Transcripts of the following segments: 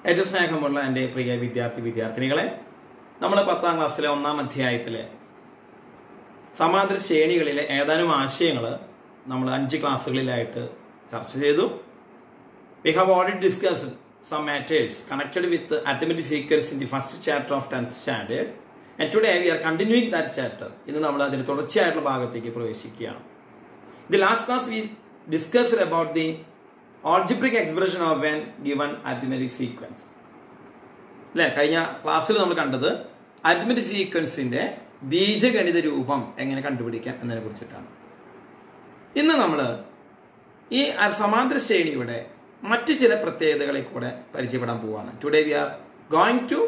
ഏറ്റവും സ്നേഹമുള്ള എൻ്റെ പ്രിയ വിദ്യാർത്ഥി വിദ്യാർത്ഥിനികളെ നമ്മൾ പത്താം ക്ലാസ്സിലെ ഒന്നാം അധ്യായത്തിലെ സമാന്തര ശ്രേണികളിലെ ഏതാനും ആശയങ്ങൾ നമ്മൾ അഞ്ച് ക്ലാസ്സുകളിലായിട്ട് ചർച്ച ചെയ്തു we have already discuss some matters connected with arithmetic sequence in the first chapter of tenth standard and today we are continuing that chapter ഇന്ന് നമ്മൾ അതിന്റെ തുടർച്ചയായിട്ടുള്ള ഭാഗത്തേക്ക് പ്രവേശിക്കുകയാണ് the last class we discussed about the algebraic expression of an given arithmetic sequence അല്ലെ കഴിഞ്ഞ ക്ലാസ്സിൽ നമ്മൾ കണ്ടത് അരിത്മെറ്റിക് സീക്വൻസിന്റെ ബീജഗണിത രൂപം എങ്ങനെ കണ്ടുപിടിക്കാം എന്നതിനെ കുറിച്ചിട്ടാണ് ഇന്ന് നമ്മൾ ഈ സമാന്തര ശ്രേണിയുടെ മറ്റു ചില പ്രത്യേകതകളെ കൂടെ പരിചയപ്പെടാൻ പോവാണ് today we are going to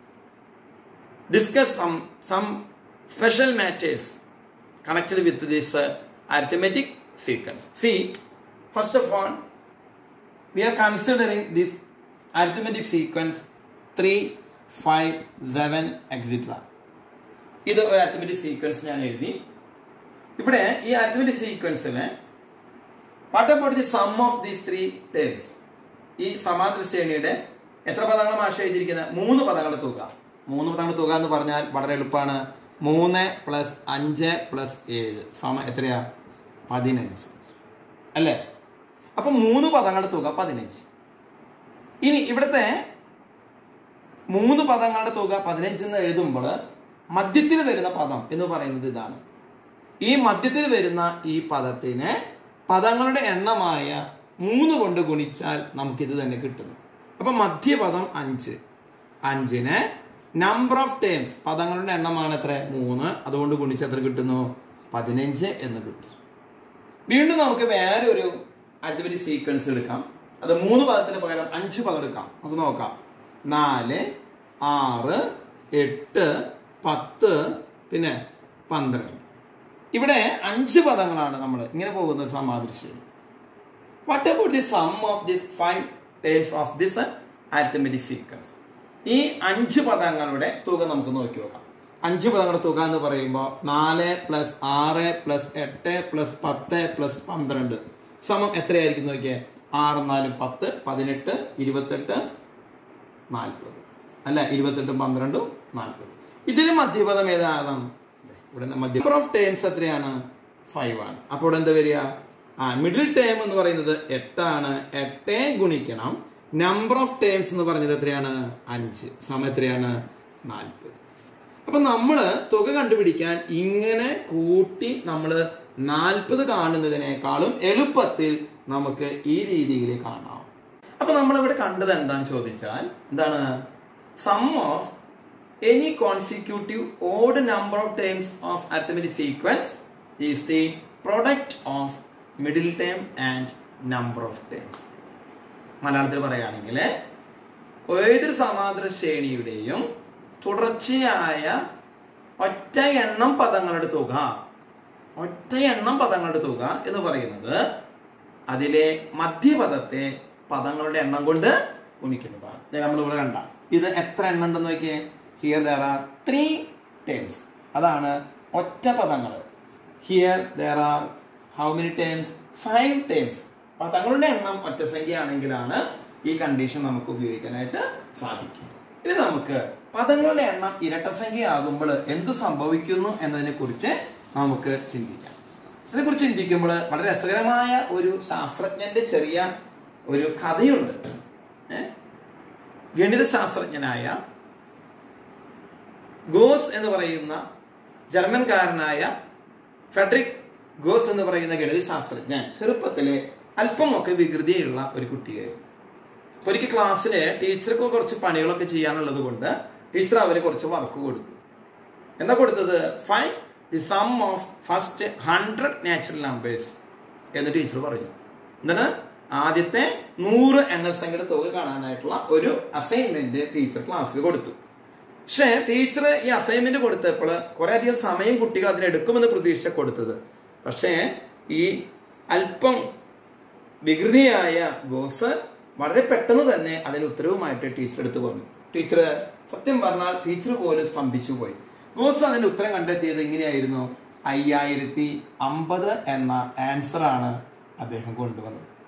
discuss some some special matters connected with this arithmetic sequence see first of all we are considering this arithmetic sequence 3, 5, 7, etc. ഇത് ഒരു അരിത്തമെറ്റിക് സീക്വൻസ് ഞാൻ എഴുതി ഇവിടെ ഈ അരിത്തമെറ്റിക് സീക്വൻസിന് what about the sum of these three terms ഈ സമാന്തര ശ്രേണിയുടെ എത്ര പദങ്ങൾ മാഷ എഴുതിയിരിക്കുന്നത് മൂന്ന് പദങ്ങളുടെ തുക മൂന്ന് പദങ്ങളുടെ തുക എന്ന് പറഞ്ഞാൽ വളരെ എളുപ്പമാണ് മൂന്ന് പ്ലസ് അഞ്ച് പ്ലസ് ഏഴ് സമ എത്രയാ പതിനഞ്ച് അല്ലേ അപ്പൊ മൂന്ന് പദങ്ങളുടെ തുക പതിനഞ്ച് ഇനി ഇവിടുത്തെ മൂന്ന് പദങ്ങളുടെ തുക പതിനഞ്ച് എന്ന് എഴുതുമ്പോൾ മധ്യത്തിൽ വരുന്ന പദം എന്ന് പറയുന്നത് ഇതാണ് ഈ മധ്യത്തിൽ വരുന്ന ഈ പദത്തിന് പദങ്ങളുടെ എണ്ണമായ മൂന്ന് കൊണ്ട് ഗുണിച്ചാൽ നമുക്കിത് തന്നെ കിട്ടുന്നു അപ്പൊ മധ്യപദം അഞ്ച് അഞ്ചിന് നമ്പർ ഓഫ് ടേംസ് പദങ്ങളുടെ എണ്ണമാണ് എത്ര മൂന്ന് അതുകൊണ്ട് ഗുണിച്ച് എത്ര കിട്ടുന്നു പതിനഞ്ച് എന്ന് കിട്ടും വീണ്ടും നമുക്ക് വേറെ ഒരു അരിത്തമെറ്റിക് സീക്വൻസ് എടുക്കാം അത് മൂന്ന് പദത്തിന് പകരം അഞ്ച് പദം എടുക്കാം നമുക്ക് നോക്കാം നാല് ആറ് എട്ട് പത്ത് പിന്നെ പന്ത്രണ്ട് ഇവിടെ അഞ്ച് പദങ്ങളാണ് നമ്മൾ ഇങ്ങനെ പോകുന്ന ഒരു സമാദൃശ്യം what about the sum of this five terms of this arithmetic sequence ഈ അഞ്ച് പദങ്ങളുടെ തുക നമുക്ക് നോക്കി നോക്കാം അഞ്ച് പദങ്ങളുടെ തുക എന്ന് പറയുമ്പോൾ നാല് പ്ലസ് ആറ് പ്ലസ് എട്ട് പ്ലസ് പത്ത് പ്ലസ് പന്ത്രണ്ട് സമം എത്രയായിരിക്കും നോക്കിയേ ആറ് നാലും പത്ത് പതിനെട്ട് ഇരുപത്തെട്ട് നാൽപ്പത് അല്ല ഇരുപത്തെട്ടും പന്ത്രണ്ടും നാൽപ്പത് ഇതിന് മധ്യപദം ഏതാണ് ഇവിടെ മധ്യ നമ്പർ ഓഫ് ടേംസ് എത്രയാണ് ഫൈവ് ആണ് അപ്പോൾ ഇവിടെ എന്താ വരിക ആ മിഡിൽ ടേം എന്ന് പറയുന്നത് എട്ടാണ് എട്ടേ ഗുണിക്കണം നമ്പർ ഓഫ് ടേംസ് എന്ന് പറഞ്ഞത് എത്രയാണ് അഞ്ച് സമയം എത്രയാണ് നാൽപ്പത് അപ്പൊ നമ്മള് തുക കണ്ടുപിടിക്കാൻ ഇങ്ങനെ കൂട്ടി നമ്മൾ നാൽപ്പത് കാണുന്നതിനേക്കാളും എളുപ്പത്തിൽ നമുക്ക് ഈ രീതിയിൽ കാണാം അപ്പൊ നമ്മൾ ഇവിടെ കണ്ടത് എന്താന്ന് ചോദിച്ചാൽ എന്താണ് sum of any consecutive odd number of terms of arithmetic sequence is the product of middle term and number of terms മലയാളത്തിൽ പറയുകയാണെങ്കിൽ ഏതൊരു സമാന്തര ശ്രേണിയുടെയും തുടർച്ചയായ ഒറ്റ എണ്ണം പദങ്ങളുടെ തുക ഒറ്റ എണ്ണം പദങ്ങളുടെ തുക എന്ന് പറയുന്നത് അതിലെ മധ്യപദത്തെ പദങ്ങളുടെ എണ്ണം കൊണ്ട് ഗുണിക്കുന്നതാണ് നമ്മൾ ഇവിടെ കണ്ട ഇത് എത്ര എണ്ണം ഉണ്ടെന്ന് നോക്കിയേ here there are three terms അതാണ് ഒറ്റ പദങ്ങൾ here there are how many terms five terms പദങ്ങളുടെ എണ്ണം ഒറ്റ സംഖ്യ ആണെങ്കിലാണ് ഈ കണ്ടീഷൻ നമുക്ക് ഉപയോഗിക്കാനായിട്ട് സാധിക്കും ഇനി നമുക്ക് പദങ്ങളുടെ എണ്ണം ഇരട്ട സംഖ്യ ആകുമ്പോൾ എന്ത് സംഭവിക്കുന്നു എന്നതിനെ കുറിച്ച് നമുക്ക് ചിന്തിക്കാം ഇതിനെക്കുറിച്ച് ചിന്തിക്കുമ്പോൾ വളരെ രസകരമായ ഒരു ശാസ്ത്രജ്ഞന്റെ ചെറിയ ഒരു കഥയുണ്ട് ഗണിത ശാസ്ത്രജ്ഞനായ ഗോസ് എന്ന് പറയുന്ന ജർമ്മൻകാരനായ ഫെഡറിക് ഗോസ് എന്ന് പറയുന്ന ഗണിത ശാസ്ത്രജ്ഞൻ ചെറുപ്പത്തിലെ അല്പമൊക്കെ വികൃതിയുള്ള ഒരു കുട്ടിയായിരുന്നു ഒരിക്കൽ ക്ലാസ്സിലെ ടീച്ചർക്ക് കുറച്ച് പണികളൊക്കെ ചെയ്യാനുള്ളത് കൊണ്ട് ടീച്ചർ അവന് കുറച്ച് വർക്ക് കൊടുത്തു എന്താ കൊടുത്തത് find the sum of first hundred natural numbers എന്ന് ടീച്ചർ പറഞ്ഞു എന്താണ് ആദ്യത്തെ നൂറ് എണ്ണസംഖ്യയുടെ തുക കാണാനായിട്ടുള്ള ഒരു അസൈൻമെന്റ് ടീച്ചർ ക്ലാസ്സിൽ കൊടുത്തു പക്ഷേ ടീച്ചർ ഈ അസൈൻമെന്റ് കൊടുത്തപ്പോൾ കുറെ അധികം സമയം കുട്ടികൾ അതിനെടുക്കുമെന്ന് പ്രതീക്ഷ കൊടുത്തത് പക്ഷേ ഈ അല്പം വികൃതിയായ ബോസ് വളരെ പെട്ടെന്ന് തന്നെ അതിന് ഉത്തരവുമായിട്ട് ടീച്ചർ എടുത്തു പറഞ്ഞു ടീച്ചർ സത്യം പറഞ്ഞാൽ ടീച്ചർ പോലും സ്തംഭിച്ചു പോയി ബോസ് അതിന്റെ ഉത്തരം കണ്ടെത്തിയത് ഇങ്ങനെയായിരുന്നു അയ്യായിരത്തി അമ്പത് എന്ന ആൻസർ ആണ് അദ്ദേഹം കൊണ്ടുവന്നത്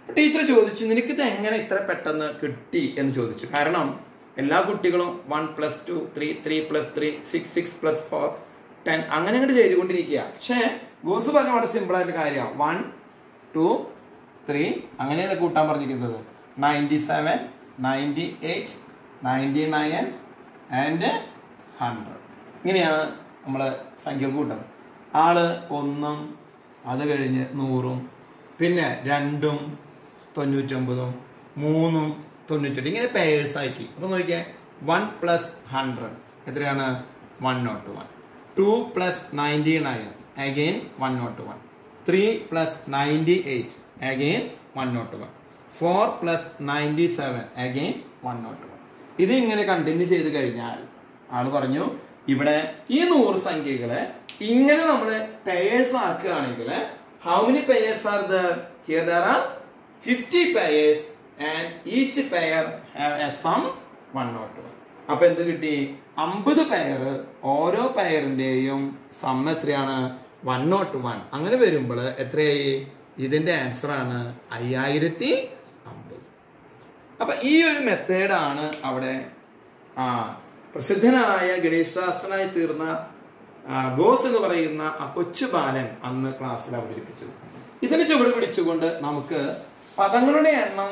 ടീച്ചർ ചോദിച്ചു നിനക്ക് ഇത് എങ്ങനെ ഇത്ര പെട്ടെന്ന് കിട്ടി എന്ന് ചോദിച്ചു കാരണം എല്ലാ കുട്ടികളും one plus two three three plus three six six plus four ten അങ്ങനെ അങ്ങോട്ട് ചെയ്തുകൊണ്ടിരിക്കുക പക്ഷേ ഗോസ് പറഞ്ഞ വളരെ സിമ്പിൾ ആയിട്ട് കാര്യമാണ് വൺ ടു ത്രീ അങ്ങനെയാണ് കൂട്ടാൻ പറഞ്ഞിരിക്കുന്നത് ninety seven ninety eight ninety nine and hundred ഇങ്ങനെയാണ് നമ്മൾ സംഖ്യ കൂട്ടം ആള് ഒന്നും അത് കഴിഞ്ഞ് നൂറും പിന്നെ രണ്ടും തൊണ്ണൂറ്റൊമ്പതും മൂന്നും തൊണ്ണൂറ്റെട്ട് ഇങ്ങനെ പേഴ്സ് ആക്കി അപ്പൊ നോക്കിയേ വൺ പ്ലസ് ഹൺഡ്രഡ് എത്രയാണ് one nought one two plus ninety nine again one nought one three plus ninety eight again one nought one four plus ninety seven again one nought one ഇത് ഇങ്ങനെ continue ചെയ്ത് കഴിഞ്ഞാൽ ആള് പറഞ്ഞു ഇവിടെ ഈ നൂറ് സംഖ്യകളെ ഇങ്ങനെ നമ്മൾ പേയേഴ്സ് ആക്കുകയാണെങ്കിൽ how many pairs are the here there are fifty pairs and each pair have a sum one nought one അപ്പൊ എന്ത് കിട്ടി അമ്പത് പെയർ ഓരോ പെയറിന്റെയും സം എത്രയാണ് വൺ നോട്ട് വൺ അങ്ങനെ വരുമ്പോൾ എത്രയായി ഇതിന്റെ ആൻസർ ആണ് അയ്യായിരത്തി അമ്പത് അപ്പൊ ഈ ഒരു മെത്തേഡാണ് അവിടെ ആ പ്രസിദ്ധനായ ഗണേശാസ്ത്രനായി തീർന്ന ആ, ബോസ് എന്ന് പറയുന്ന ആ കൊച്ചു ബാലൻ അന്ന് ക്ലാസ്സിൽ അവതരിപ്പിച്ചത് ഇതിന് ചുവട് പിടിച്ചുകൊണ്ട് നമുക്ക് പദങ്ങളുടെ എണ്ണം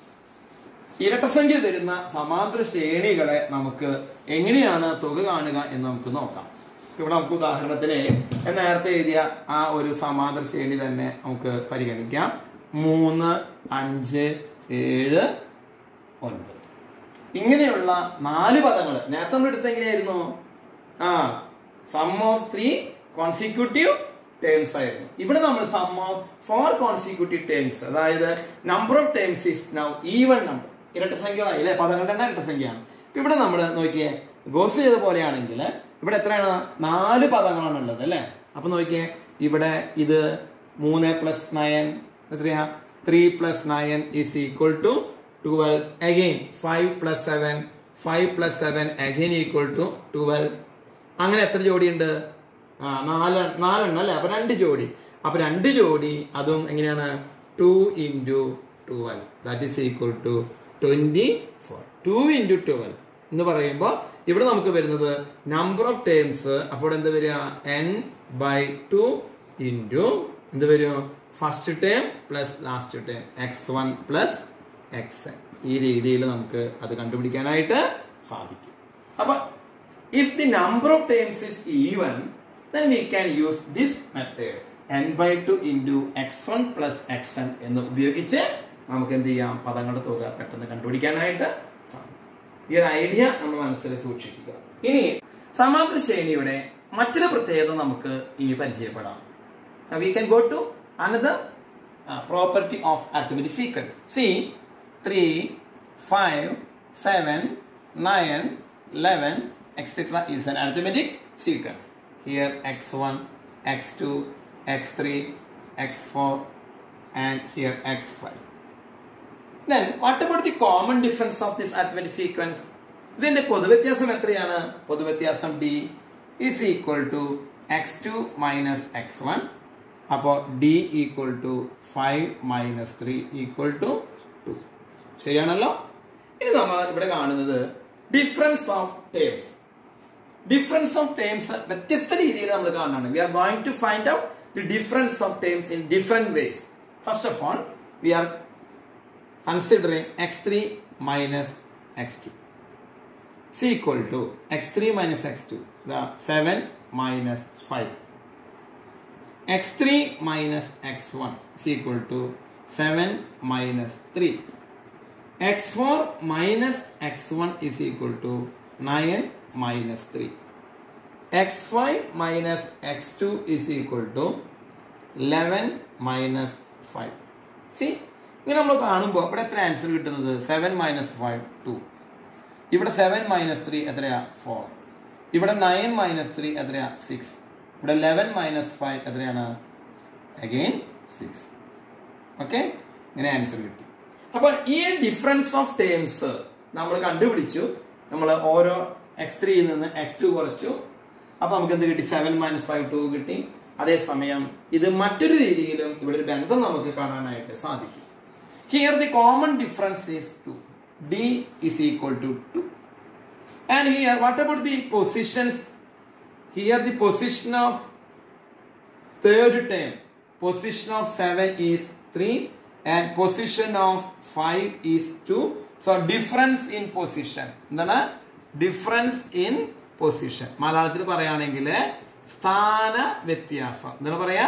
ഇരട്ടസംഖ്യ വരുന്ന സമാന്തര ശ്രേണികളെ നമുക്ക് എങ്ങനെയാണ് തുക കാണുക എന്ന് നമുക്ക് നോക്കാം ഇവിടെ നമുക്ക് ഉദാഹരണത്തിന് ഞാൻ നേരത്തെ എഴുതിയ ആ ഒരു സമാന്തര ശ്രേണി തന്നെ നമുക്ക് പരിഗണിക്കാം മൂന്ന് അഞ്ച് ഏഴ് ഒൻപത് ഇങ്ങനെയുള്ള നാല് പദങ്ങൾ നേരത്തെ നമ്മൾ എടുത്ത എങ്ങനെയായിരുന്നു ആ sum of three consecutive terms ആയിരുന്നു ഇവിടെ നമ്മൾ sum of four consecutive terms അതായത് number of terms is now even number ഇരട്ടസംഖ്യകളായി അല്ലെ പദങ്ങളുടെ എണ്ണം ഇരട്ടസംഖ്യയാണ് ഇപ്പൊ ഇവിടെ നമ്മൾ നോക്കിയേ ഗോസ് ചെയ്ത പോലെയാണെങ്കിൽ ഇവിടെ എത്രയാണ് നാല് പദങ്ങളാണ് ഉള്ളത് അല്ലെ അപ്പൊ നോക്കിയേ ഇവിടെ ഇത് മൂന്ന് പ്ലസ് നയൻ എത്രയാ three plus nine is equal to twelve again five plus seven five plus seven again equal to twelve അങ്ങനെ എത്ര ജോഡിയുണ്ട് ആ നാല് നാലെണ്ണം അല്ലേ അപ്പൊ രണ്ട് ജോഡി അപ്പൊ രണ്ട് ജോഡി അതും എങ്ങനെയാണ് two into twelve that is equal to twenty four two into twelve എന്ന് പറയുമ്പോൾ ഇവിടെ നമുക്ക് വരുന്നത് നമ്പർ ഓഫ് ടേംസ് അപ്പോൾ എന്ത് വരിക എൻ ബൈ ടു ഇൻറ്റു എന്ത് വരും first term plus last term x one plus x n ഈ രീതിയിൽ നമുക്ക് അത് കണ്ടുപിടിക്കാനായിട്ട് സാധിക്കും അപ്പൊ if the number of terms is even then we can use this method n by 2 into x1 plus xn എന്ന് ഉപയോഗിച്ച് നമുക്ക് എന്ത് ചെയ്യാം പദങ്ങളുടെ തുക പെട്ടെന്ന് കണ്ടുപിടിക്കാനായിട്ട് സാധിക്കും ഈ ഒരു ഐഡിയ നമ്മൾ മനസ്സിൽ സൂക്ഷിക്കുക ഇനി സമാന്തര ശ്രേണിയുടെ മറ്റൊരു പ്രത്യേകത നമുക്ക് ഇനി പരിചയപ്പെടാം we can go to another uh, property of arithmetic sequence see 3 5 7 9 11 etc is an arithmetic sequence here x1 x2 x3 x4 and here x5 then what about the common difference of this arithmetic sequence ഇതിന്റെ പൊതുവ്യത്യാസം എത്രയാണ് പൊതുവ്യത്യാസം d is equal to x two minus x one അപ്പോൾ d equal to five minus three equal to two ശരിയാണല്ലോ ഇനി നമ്മൾ ഇവിടെ കാണുന്നത് difference of terms difference of terms വ്യത്യസ്ത രീതിയിൽ നമ്മൾ കാണുകയാണ് we are going to find out the difference of terms in different ways first of all we are considering x three minus x two is equal to x3 minus x2 the 7 minus 5 x3 minus x1 is equal to 7 minus 3 x4 minus x1 is equal to 9 minus 3 x5 minus x2 is equal to 11 minus 5 see ഇങ്ങനെ നമ്മൾ കാണുമ്പോൾ ഇവിടെ എത്ര answer കിട്ടുന്നത് seven minus five two ഇവിടെ seven minus three എത്രയാ four ഇവിടെ nine minus three എത്രയാ സിക്സ് ഇവിടെ ലെവൻ മൈനസ് ഫൈവ് എത്രയാണ് അഗെയിൻ സിക്സ് ഓക്കെ ഇങ്ങനെ ആൻസർ കിട്ടി അപ്പോൾ ഈ ഡിഫറൻസ് ഓഫ് ടേംസ് നമ്മൾ കണ്ടുപിടിച്ചു നമ്മൾ ഓരോ എക്സ് ത്രീയിൽ നിന്ന് എക്സ് ടു കുറച്ചു അപ്പൊ നമുക്ക് എന്ത് കിട്ടി സെവൻ മൈനസ് ഫൈവ് ടു കിട്ടി അതേസമയം ഇത് മറ്റൊരു രീതിയിലും ഇവിടെ ഒരു ബന്ധം നമുക്ക് കാണാനായിട്ട് സാധിക്കും here the common difference is two d is equal to two and here what about the positions here the position of third term position of seven is three and position of five is two so difference in position എന്താണ് difference in position മലയാളത്തിൽ പറയുകയാണെങ്കിൽ സ്ഥാന വ്യത്യാസം എന്താണ് പറയാ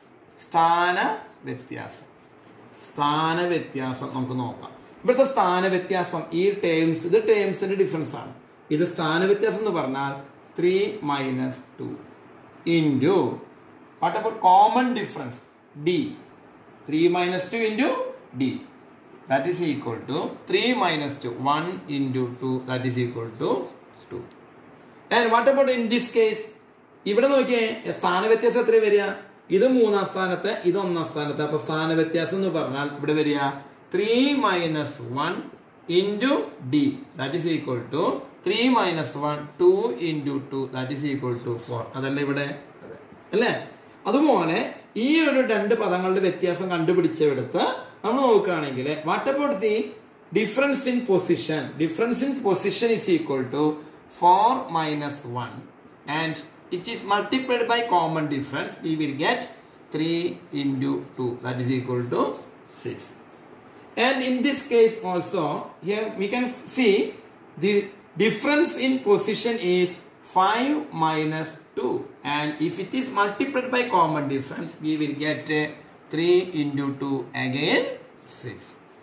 സ്ഥാന വ്യത്യാസം സ്ഥാന വ്യത്യാസം നമുക്ക് നോക്കാം ഇവിടുത്തെ സ്ഥാന വ്യത്യാസം ഈ ടേംസ് ഇത് ടേംസിന്റെ ഡിഫറൻസ് ആണ് ഇത് സ്ഥാന വ്യത്യാസം എന്ന് പറഞ്ഞാൽ three minus two into what about common difference d three minus two into d that is equal to three minus two one into two that is equal to two and what about in this case ഇവിടെ നോക്കിയേ സ്ഥാന വ്യത്യാസം എത്ര വരിക ഇത് മൂന്നാം സ്ഥാനത്ത് ഇത് ഒന്നാം സ്ഥാനത്ത് അപ്പൊ സ്ഥാന വ്യത്യാസം എന്ന് പറഞ്ഞാൽ ഇവിടെ വരിക three minus one into d that is equal to three minus one two into two that is equal to four അതല്ല ഇവിടെ അതെ അല്ലേ അതുപോലെ ഈ ഒരു രണ്ട് പദങ്ങളുടെ വ്യത്യാസം കണ്ടുപിടിച്ചെടുത്ത് നമ്മൾ നോക്കുകയാണെങ്കിൽ what about the difference in position difference in position is equal to four minus one and it is multiplied by common difference we will get 3 into 2 that is equal to 6 and in this case also here we can see the difference in position is 5 minus 2 and if it is multiplied by common difference we will get uh, 3 into 2 again 6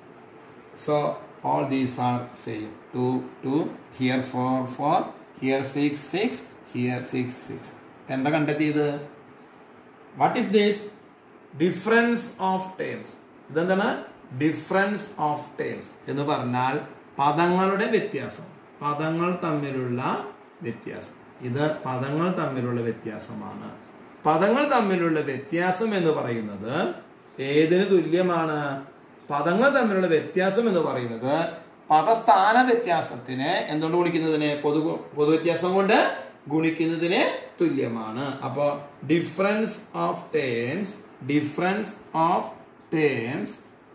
so all these are same 2 2 here 4 4 here 6 6 here six six എന്താ കണ്ടെത്തിയത് what is this difference of terms ഇതെന്താണ് difference of terms എന്ന് പറഞ്ഞാൽ പദങ്ങളുടെ വ്യത്യാസം പദങ്ങൾ തമ്മിലുള്ള വ്യത്യാസം ഇത് പദങ്ങൾ തമ്മിലുള്ള വ്യത്യാസമാണ് പദങ്ങൾ തമ്മിലുള്ള വ്യത്യാസം എന്ന് പറയുന്നത് ഏതിന് തുല്യമാണ് പദങ്ങൾ തമ്മിലുള്ള വ്യത്യാസം എന്ന് പറയുന്നത് പദസ്ഥാന വ്യത്യാസത്തിന് എന്തുകൊണ്ട് ഗുണിക്കുന്നതിന് പൊതു പൊതുവ്യത്യാസം കൊണ്ട് ഗുണിക്കുന്നതിന് തുല്യമാണ് അപ്പോ difference of terms difference of terms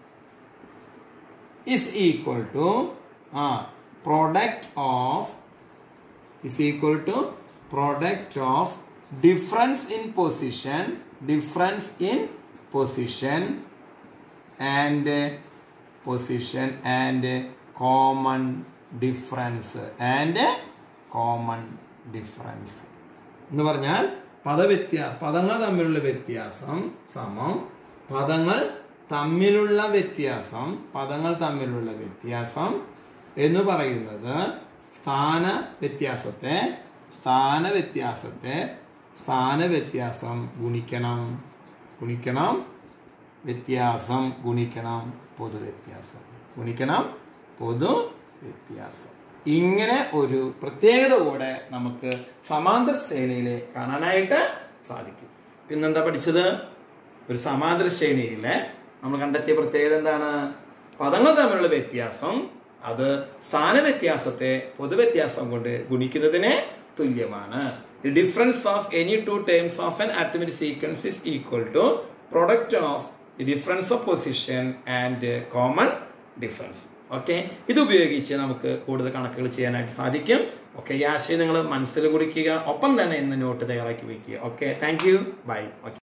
is equal to uh, product of is equal to product of difference in position difference in position and uh, position and uh, common difference and uh, common difference എന്ന് പറഞ്ഞാൽ പദവ്യത്യാസം പദങ്ങൾ തമ്മിലുള്ള വ്യത്യാസം സമം പദങ്ങൾ തമ്മിലുള്ള വ്യത്യാസം പദങ്ങൾ തമ്മിലുള്ള വ്യത്യാസം എന്ന് പറയുന്നത് സ്ഥാന വ്യത്യാസത്തെ സ്ഥാന വ്യത്യാസത്തെ സ്ഥാന വ്യത്യാസം ഗുണിക്കണം ഗുണിക്കണം വ്യത്യാസം ഗുണിക്കണം പൊതു വ്യത്യാസം ഗുണിക്കണം പൊതു വ്യത്യാസം ഇങ്ങനെ ഒരു പ്രത്യേകത കൂടെ നമുക്ക് സമാന്തര ശ്രേണിയിൽ കാണാനായിട്ട് സാധിക്കും പിന്നെന്താ പഠിച്ചത് ഒരു സമാന്തര ശ്രേണിയിലെ നമ്മൾ കണ്ടെത്തിയ പ്രത്യേകത എന്താണ് പദങ്ങൾ തമ്മിലുള്ള വ്യത്യാസം അത് സ്ഥാന വ്യത്യാസത്തെ പൊതുവ്യത്യാസം കൊണ്ട് ഗുണിക്കുന്നതിന് തുല്യമാണ് the difference of any two terms of an arithmetic sequence is equal to product of the difference of position and common difference okay ഇത് ഉപയോഗിച്ച് നമുക്ക് കൂടുതൽ കണക്കുകൾ ചെയ്യാനായിട്ട് സാധിക്കും ഓക്കെ ഈ ആശയം നിങ്ങൾ മനസ്സിൽ കുറിക്കുക ഒപ്പം തന്നെ ഇന്ന് നോട്ട് തയ്യാറാക്കി വെക്കുക okay thank you bye okay